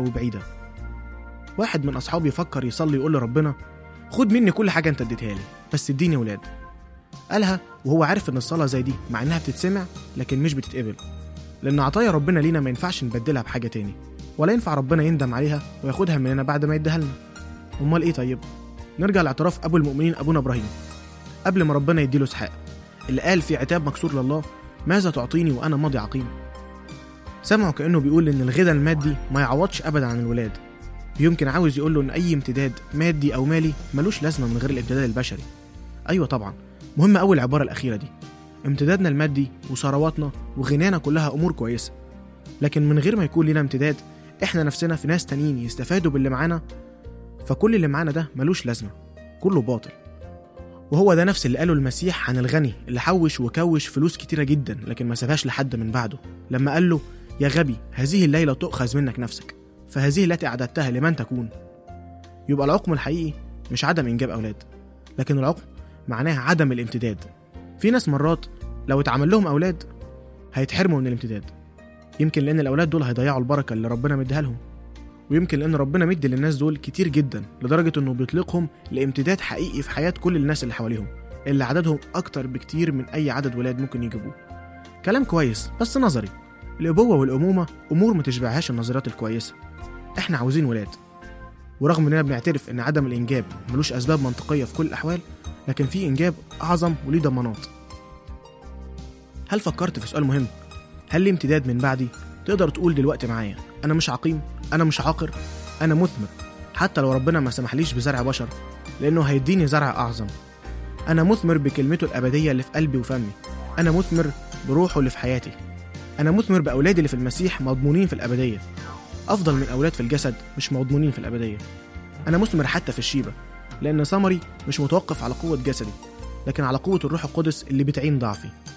وبعيدة واحد من أصحابي فكر يصلي يقول لربنا خد مني كل حاجة أنت اديتها لي بس اديني ولاد قالها وهو عارف إن الصلاة زي دي مع إنها بتتسمع لكن مش بتتقبل لأن عطايا ربنا لينا ما ينفعش نبدلها بحاجة تاني ولا ينفع ربنا يندم عليها وياخدها مننا بعد ما يديها لنا أمال إيه طيب؟ نرجع لاعتراف أبو المؤمنين أبونا إبراهيم قبل ما ربنا يديله إسحاق اللي قال في عتاب مكسور لله ماذا تعطيني وأنا ماضي عقيم سمعه كأنه بيقول إن الغنى المادي ما يعوضش أبدا عن الولاد يمكن عاوز يقول له إن أي امتداد مادي أو مالي ملوش لازمة من غير الامتداد البشري أيوة طبعا مهم أوي العبارة الأخيرة دي امتدادنا المادي وثرواتنا وغنانا كلها أمور كويسة لكن من غير ما يكون لنا امتداد إحنا نفسنا في ناس تانيين يستفادوا باللي معانا فكل اللي معانا ده ملوش لازمة كله باطل وهو ده نفس اللي قاله المسيح عن الغني اللي حوش وكوش فلوس كتيرة جدا لكن ما سابهاش لحد من بعده لما قال له يا غبي هذه الليلة تؤخذ منك نفسك فهذه التي أعددتها لمن تكون يبقى العقم الحقيقي مش عدم إنجاب أولاد لكن العقم معناه عدم الامتداد في ناس مرات لو اتعمل لهم أولاد هيتحرموا من الامتداد يمكن لأن الأولاد دول هيضيعوا البركة اللي ربنا مديها لهم ويمكن لأن ربنا مدي للناس دول كتير جدا لدرجة إنه بيطلقهم لامتداد حقيقي في حياة كل الناس اللي حواليهم اللي عددهم أكتر بكتير من أي عدد ولاد ممكن يجيبوه كلام كويس بس نظري الأبوة والأمومة أمور ما تشبعهاش النظريات الكويسة إحنا عاوزين ولاد ورغم إننا بنعترف إن عدم الإنجاب ملوش أسباب منطقية في كل الأحوال لكن في إنجاب أعظم وليه ضمانات هل فكرت في سؤال مهم هل لي امتداد من بعدي تقدر تقول دلوقتي معايا أنا مش عقيم أنا مش عاقر أنا مثمر حتى لو ربنا ما سمحليش بزرع بشر لأنه هيديني زرع أعظم أنا مثمر بكلمته الأبدية اللي في قلبي وفمي أنا مثمر بروحه اللي في حياتي أنا مثمر بأولادي اللي في المسيح مضمونين في الأبدية أفضل من أولاد في الجسد مش مضمونين في الأبدية أنا مثمر حتى في الشيبة لأن ثمري مش متوقف على قوة جسدي لكن على قوة الروح القدس اللي بتعين ضعفي